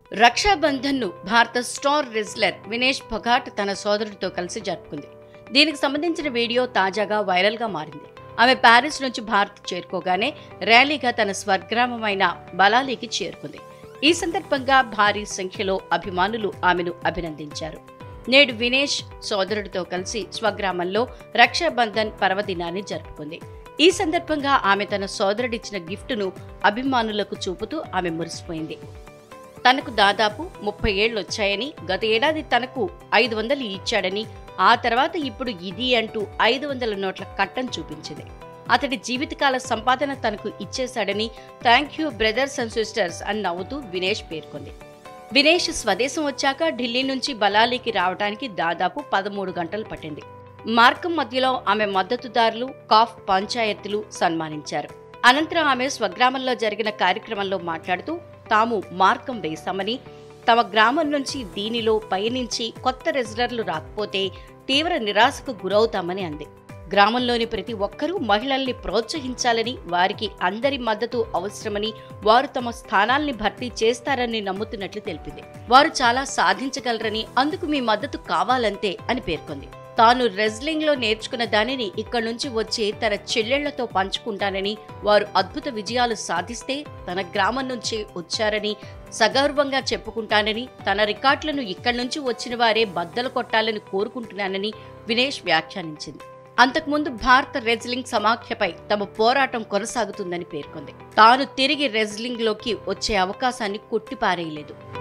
రక్షాబంధన్ను భారత star wrestler Vinesh Phogat తన సోదరుడితో కలిసి జరుపుకుంది దీనికి సంబంధించిన వీడియో తాజాగా వైరల్గా మారింది ఆమె ప్యారిస్ నుంచి భారత్ చేరుకోగానే ర్యాలీగా తన స్వగ్రామమైన బలాలీకి చేరుకుంది ఈ సందర్భంగా భారీ సంఖ్యలో అభిమానులు ఆమెను అభినందించారు నేడు వినేష్ సోదరుడితో కలిసి స్వగ్రామంలో రక్షాబంధన్ పర్వదినాన్ని జరుపుకుంది ఈ సందర్భంగా ఆమె తన సోదరుడిచ్చిన గిఫ్టును అభిమానులకు చూపుతూ ఆమె మురిసిపోయింది తనకు దాదాపు ముప్పై ఏళ్ళు వచ్చాయని గత ఏడాది తనకు ఐదు వందలు ఇచ్చాడని ఆ తర్వాత ఇప్పుడు ఇది అంటూ ఐదు వందల నోట్ల కట్టం చూపించింది అతడి జీవితకాల సంపాదన తనకు ఇచ్చేశాడని thank you brothers and sisters అని నవ్వుతూ వినేష్ పేర్కొంది వినేష్ స్వదేశం వచ్చాక ఢిల్లీ నుంచి బలాలీకి రావడానికి దాదాపు పదమూడు గంటలు పట్టింది మార్గం మధ్యలో ఆమె మద్దతుదారులు కాఫ్ పంచాయతీలు సన్మానించారు అనంతరం ఆమె స్వగ్రామంలో జరిగిన కార్యక్రమంలో మాట్లాడుతూ తాము మార్గం వేశామని తమ గ్రామం నుంచి దీనిలో పయనించి కొత్త రెజ్లర్లు రాకపోతే తీవ్ర నిరాశకు గురవుతామని అంది గ్రామంలోని ప్రతి ఒక్కరూ మహిళల్ని ప్రోత్సహించాలని వారికి అందరి మద్దతు అవసరమని వారు తమ స్థానాల్ని భర్తీ చేస్తారని నమ్ముతున్నట్లు తెలిపింది వారు చాలా సాధించగలరని అందుకు మీ మద్దతు కావాలంతే అని పేర్కొంది తాను రెజ్లింగ్ లో నేర్చుకున్న దానిని ఇక్కడి నుంచి వచ్చే తన చెల్లెళ్లతో పంచుకుంటానని వారు అద్భుత విజయాలు సాధిస్తే తన గ్రామం నుంచి వచ్చారని సగౌరవంగా చెప్పుకుంటానని తన రికార్డులను ఇక్కడి నుంచి వచ్చిన వారే బద్దలు కొట్టాలని కోరుకుంటున్నానని వినేష్ వ్యాఖ్యానించింది అంతకుముందు భారత రెజ్లింగ్ సమాఖ్యపై తమ పోరాటం కొనసాగుతుందని పేర్కొంది తాను తిరిగి రెజ్లింగ్ లోకి వచ్చే అవకాశాన్ని కొట్టిపారేయలేదు